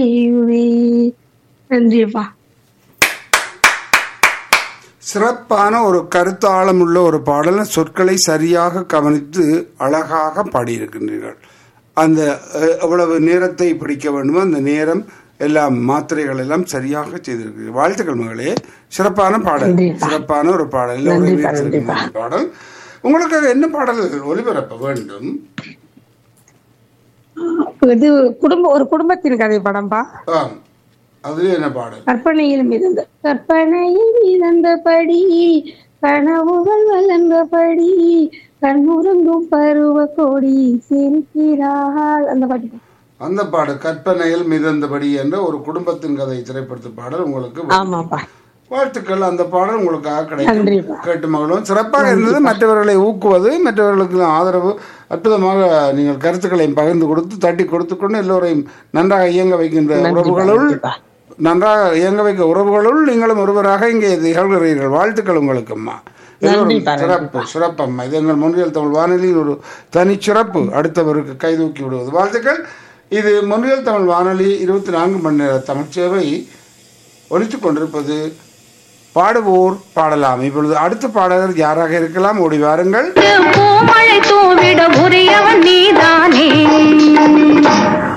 செய்வே நன்றிப்பா சிறப்பான ஒரு கருத்தாழம் உள்ள ஒரு பாடல் சொற்களை சரியாக கவனித்து அழகாக பாடியிருக்கின்றீர்கள் அந்த அஹ், எவ்வளவு நேரத்தை பிடிக்க வேண்டுமோ அந்த நேரம் எல்லாம் மாத்திரைகள் எல்லாம் சரியாக செய்திருக்கிறீர்கள் வாழ்த்துக்கள் மகளே சிறப்பான பாடல் நன்றிப்பா. சிறப்பான ஒரு பாடல் எல்லோரும் நன்றிப்பா, ஏற்றிருக்கின்ற நன்றிப்பா. பாடல் உங்களுக்கு என்ன பாடல் ஒளிபரப்ப வேண்டும் இது குடும்ப ஒரு குடும்பத்தின் கதை படம்பா ஆம் அது என்ன பாடல் கற்பனையில் மிதந்த கற்பனையில் மிதந்தபடி கனவுகள் வளர்ந்தபடி கண்ணுறங்கும் பருவ கொடி சிரிக்கிறாள் அந்த பாட்டு அந்த பாடல் கற்பனையில் மிதந்தபடி என்ற ஒரு குடும்பத்தின் கதை திரைப்படத்து பாடல் உங்களுக்கு ஆமாப்பா வாழ்த்துக்கள் அந்த பாடல் உங்களுக்காக கிடைக்கும் நன்றிப்பா கேட்டு மகளும் சிறப்பாக இருந்தது மற்றவர்களை ஊக்குவது மற்றவர்களுக்கு ஆதரவு அற்புதமாக நீங்கள் கருத்துக்களை பகிர்ந்து கொடுத்து தட்டி கொடுத்து கொண்டு எல்லோரையும் நன்றாக இயங்க வைக்கின்ற உறவுகளுள் நன்றிப்பா நன்றாக இயங்க வைக்க உறவுகளுள் நீங்களும் ஒருவராக இங்கே திகழ்கிறீர்கள் வாழ்த்துக்கள் உங்களுக்கு அம்மா எல்லோரும் நன்றிப்பா, சிறப்பு சிறப்பம்மா இது எங்கள் முன்னியல் தமிழ் வானொலியில் ஒரு தனி சிறப்பு அடுத்தவருக்கு கைதூக்கி விடுவது வாழ்த்துக்கள் இது முன்னியல் தமிழ் வானொலி இருபத்தி நான்கு மணி நேர தமிழ் சேவை ஒலித்துக் கொண்டிருப்பது பாடுவோர் பாடலாம் இப்பொழுது அடுத்த பாடகர் யாராக இருக்கலாம் ஓடி வாருங்கள் பூமழை தூவிட உரியவன் நீதானே